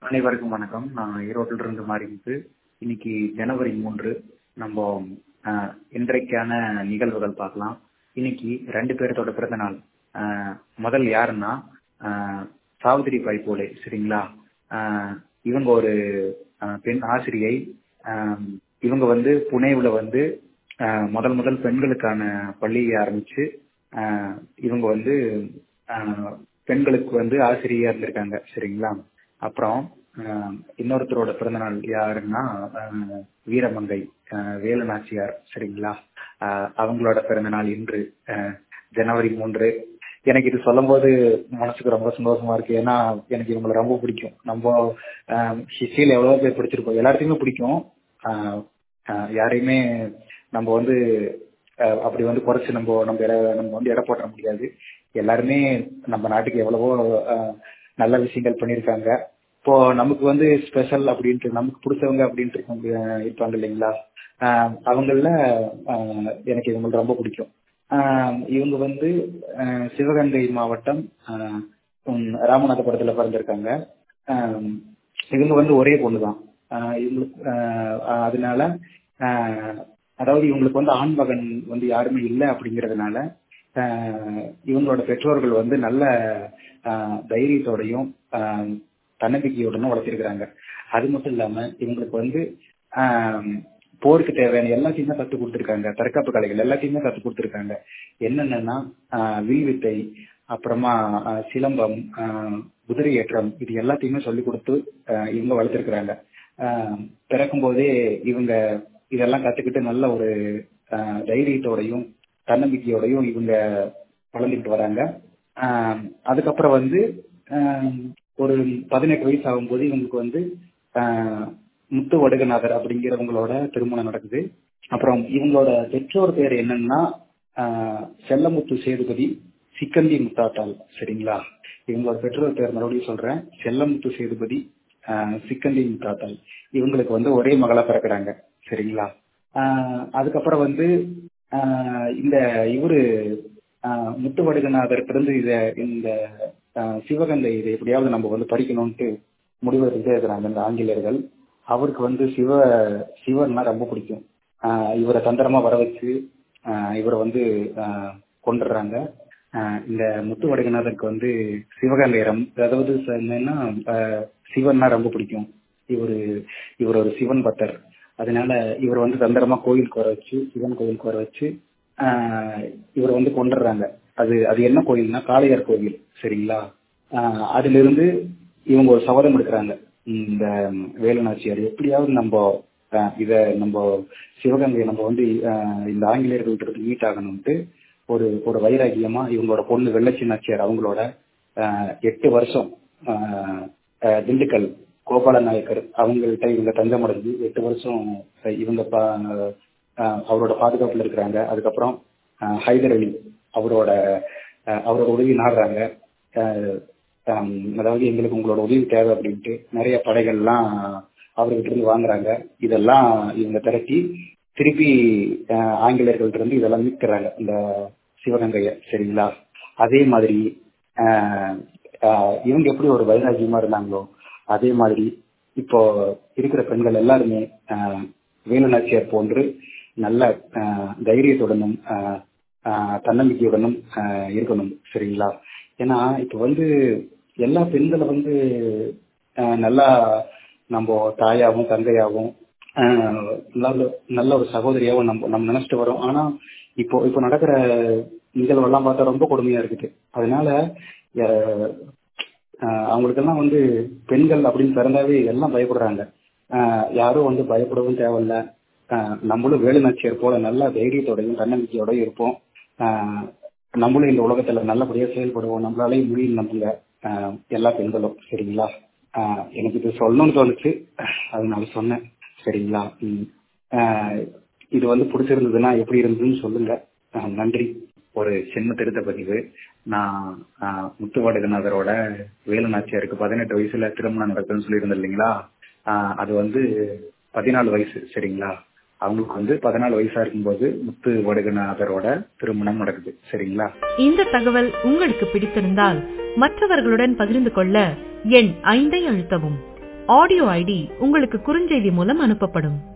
அனைவருக்கும் வணக்கம் நான் ஈரோட்டில் இருந்து மாறிமுத்து இன்னைக்கு ஜனவரி மூன்று நம்ம ஆஹ், இன்றைக்கான நிகழ்வுகள் பார்க்கலாம் இன்னைக்கு ரெண்டு பேர்த்தோட பிறந்த நாள் ஆஹ், முதல் யாருன்னா ஆஹ், சாவித்திரி பாய் போலே சரிங்களா ஆஹ், இவங்க ஒரு ஆஹ், பெண் ஆசிரியை ஆஹ், இவங்க வந்து புனேவுல வந்து ஆஹ், முதல் முதல் பெண்களுக்கான பள்ளியை ஆரம்பிச்சு ஆஹ், இவங்க வந்து ஆஹ், பெண்களுக்கு வந்து ஆசிரியா இருந்திருக்காங்க சரிங்களா அப்புறம் ஆஹ், இன்னொருத்தரோட பிறந்தநாள் யாருன்னா ஆஹ், வீரமங்கை ஆஹ், வேலு நாச்சியார் சரிங்களா ஆஹ், அவங்களோட பிறந்தநாள் இன்று ஆஹ், ஜனவரி மூன்று எனக்கு இது சொல்லும் போது மனசுக்கு ரொம்ப சந்தோஷமா இருக்கு ஏன்னா எனக்கு இவங்களை ரொம்ப பிடிக்கும் நம்ம ஹிஸ்டரியில எவ்வளவு பேர் பிடிச்சிருக்கோம் எல்லாத்தையுமே பிடிக்கும் ஆஹ், ஆஹ், யாரையுமே நம்ம வந்து ஆஹ், அப்படி வந்து குறைச்சு நம்ம நம்ம எடை- நம்ம வந்து எடை போட முடியாது எல்லாருமே நம்ம நாட்டுக்கு எவ்வளவோ ஆஹ், நல்ல விஷயங்கள் பண்ணியிருக்காங்க இப்போ நமக்கு வந்து ஸ்பெஷல் அப்படின்ட்டு நமக்கு பிடிச்சவங்க அப்படின்ட்டு இருக்கவங்க இருப்பாங்க இல்லைங்களா ஆஹ் அவங்கள ஆஹ் எனக்கு இவங்க ரொம்ப பிடிக்கும் ஆஹ் இவங்க வந்து ஆஹ் சிவகங்கை மாவட்டம் ஆஹ் உம் ராமநாதபுரத்துல பிறந்திருக்காங்க ஆஹ் இவங்க வந்து ஒரே பொண்ணு தான் இவங்களுக்கு ஆஹ் அதனால ஆஹ் அதாவது இவங்களுக்கு வந்து ஆண் மகன் வந்து யாருமே இல்லை அப்படிங்கறதுனால ஆஹ் இவங்களோட பெற்றோர்கள் வந்து நல்ல ஆஹ் தைரியத்தோடையும் ஆஹ் தன்னம்பிக்கையோடனும் வளர்த்திருக்கிறாங்க அது மட்டும் இல்லாம இவங்களுக்கு வந்து ஆஹ் போருக்கு தேவையான எல்லாத்தையுமே கத்து கொடுத்துருக்காங்க தற்காப்பு கலைகள் எல்லாத்தையுமே கத்து கொடுத்துருக்காங்க என்னென்னன்னா ஆஹ் வில்வித்தை அப்புறமா ஆஹ் சிலம்பம் ஆஹ் குதிரை ஏற்றம் இது எல்லாத்தையுமே சொல்லி கொடுத்து ஆஹ் இவங்க வளர்த்திருக்கிறாங்க ஆஹ் பிறக்கும் போதே இவங்க இதெல்லாம் கத்துக்கிட்டு நல்ல ஒரு ஆஹ் தைரியத்தோடையும் தன்னம்பிக்கையோடையும் இவங்க வளர்ந்துட்டு வராங்க ஆஹ் அதுக்கப்புறம் வந்து ஆஹ் ஒரு பதினெட்டு வயசு ஆகும்போது இவங்களுக்கு வந்து ஆஹ் முத்து வடுகநாதர் அப்படிங்கிறவங்களோட திருமணம் நடக்குது அப்புறம் இவங்களோட பெற்றோர் பேர் என்னன்னா ஆஹ் செல்லமுத்து சேதுபதி சிக்கந்தி முத்தாத்தாள் சரிங்களா இவங்களோட பெற்றோர் பேர் மறுபடியும் சொல்றேன் செல்லமுத்து சேதுபதி ஆஹ் சிக்கந்தி முத்தாத்தாள் இவங்களுக்கு வந்து ஒரே மகளா பிறக்கிறாங்க சரிங்களா ஆஹ் அதுக்கப்புறம் வந்து ஆஹ் இந்த இவரு ஆஹ் முத்து வடுகநாதர் பிறந்து இத இந்த ஆஹ் சிவகங்கை இதை எப்படியாவது நம்ம வந்து படிக்கணும்ட்டு முடிவெடுத்துட்டே இருக்கிறாங்க இந்த ஆங்கிலேயர்கள் அவருக்கு வந்து சிவ சிவன்னா ரொம்ப பிடிக்கும் ஆஹ் இவரை தந்திரமா வர வச்சு ஆஹ் இவரை வந்து ஆஹ் கொண்டுடுறாங்க ஆஹ் இந்த முத்து வடுகநாதருக்கு வந்து சிவகங்கை ரொம்ப அதாவது ச- என்னன்னா ஆஹ் சிவன்னா ரொம்ப பிடிக்கும் இவரு இவர் ஒரு சிவன் பக்தர் அதனால இவர் வந்து தந்திரமா கோயிலுக்கு வர வச்சு சிவன் கோயிலுக்கு வர வச்சு ஆஹ் இவரை வந்து கொண்டுடுறாங்க அது அது என்ன கோயில்னா காளையார் கோவில் சரிங்களா ஆஹ் அதுல இருந்து இவங்க ஒரு சபதம் எடுக்கிறாங்க இந்த வேலு நாச்சியார் எப்படியாவது நம்ம ஆஹ் இத நம்ம சிவகங்கையை நம்ம வந்து ஆஹ் இந்த ஆங்கிலேயர்கள்ட்ட இருந்து மீட் ஆகணும்ட்டு ஒரு ஒரு வைராகியமா இவங்களோட பொண்ணு வெள்ளச்சி நாச்சியார் அவங்களோட ஆஹ் எட்டு வருஷம் ஆஹ் ஆஹ் திண்டுக்கல் கோபால நாயக்கர் அவங்கள்ட்ட இவங்க தஞ்சம் அடைஞ்சு எட்டு வருஷம் இவங்க பா- ஆஹ் அவரோட பாதுகாப்புல இருக்கிறாங்க அதுக்கப்புறம் ஆஹ் ஹைதர் அலி அவரோட ஆஹ் அவரோட உதவி நாடுறாங்க ஆஹ் ஆம், அதாவது எங்களுக்கு உங்களோட உதவி தேவை அப்படின்ட்டு நிறைய படைகள்லாம் அவர்கிட்ட இருந்து வாங்குறாங்க இதெல்லாம் இவங்க திரட்டி திருப்பி ஆஹ், ஆங்கிலேயர்கள்ட்ட இருந்து இதெல்லாம் மீட்கிறாங்க இந்த சிவகங்கைய சரிங்களா அதே மாதிரி ஆஹ், ஆஹ், இவங்க எப்படி ஒரு வைராகியமா இருந்தாங்களோ அதே மாதிரி இப்போ இருக்கிற பெண்கள் எல்லாருமே ஆஹ், வேலு நாச்சியார் போன்று நல்ல ஆஹ், தைரியத்துடனும் ஆஹ், ஆஹ், தன்னம்பிக்கையுடனும் ஆஹ், இருக்கணும் சரிங்களா ஏன்னா இப்போ வந்து எல்லா பெண்களை வந்து ஆஹ், நல்லா நம்ம தாயாவும் தங்கையாவும் ஆஹ், நல்ல நல்ல ஒரு சகோதரியாவும் நம்ம நம்ம நினைச்சிட்டு வரோம் ஆனா இப்போ இப்போ நடக்கிற நிகழ்வெல்லாம் பார்த்தா ரொம்ப கொடுமையா இருக்குது அதனால ஆஹ், ஆஹ், அவங்களுக்கெல்லாம் வந்து பெண்கள் அப்படின்னு பிறந்தாவே எல்லாம் பயப்படுறாங்க ஆஹ், யாரும் வந்து பயப்படவும் தேவையில்ல ஆஹ், நம்மளும் வேலு நாச்சியார் போல நல்ல தைரியத்தோடையும் தன்னம்பிக்கையோடயும் இருப்போம் ஆஹ், நம்மளும் இந்த உலகத்துல நல்லபடியா செயல்படுவோம் நம்மளாலையும் முடியும் நம்புங்க ஆஹ், எல்லா பெண்களும் சரிங்களா ஆஹ், எனக்கு இது சொல்லணும்னு தோணுச்சு அதனால சொன்னேன் சரிங்களா ம். ஆஹ், இது வந்து பிடிச்சிருந்ததுன்னா எப்படி இருந்ததுன்னு சொல்லுங்க ஆஹ், நன்றி ஒரு சின்ன திருத்த பதிவு நான் ஆஹ், முத்துவாடுகநாதரோட வேலு நாச்சியாருக்கு பதினெட்டு வயசுல திருமணம் நடக்குதுன்னு சொல்லியிருந்தேன் இல்லைங்களா ஆஹ், அது வந்து பதினாலு வயசு சரிங்களா அவங்களுக்கு வந்து பதினாலு வயசா இருக்கும்போது முத்து வடுகநாதரோட திருமணம் நடக்குது சரிங்களா இந்த தகவல் உங்களுக்கு பிடித்திருந்தால் மற்றவர்களுடன் பகிர்ந்து கொள்ள எண் ஐந்தை அழுத்தவும் ஆடியோ ஐடி உங்களுக்கு குறுஞ்செய்தி மூலம் அனுப்பப்படும்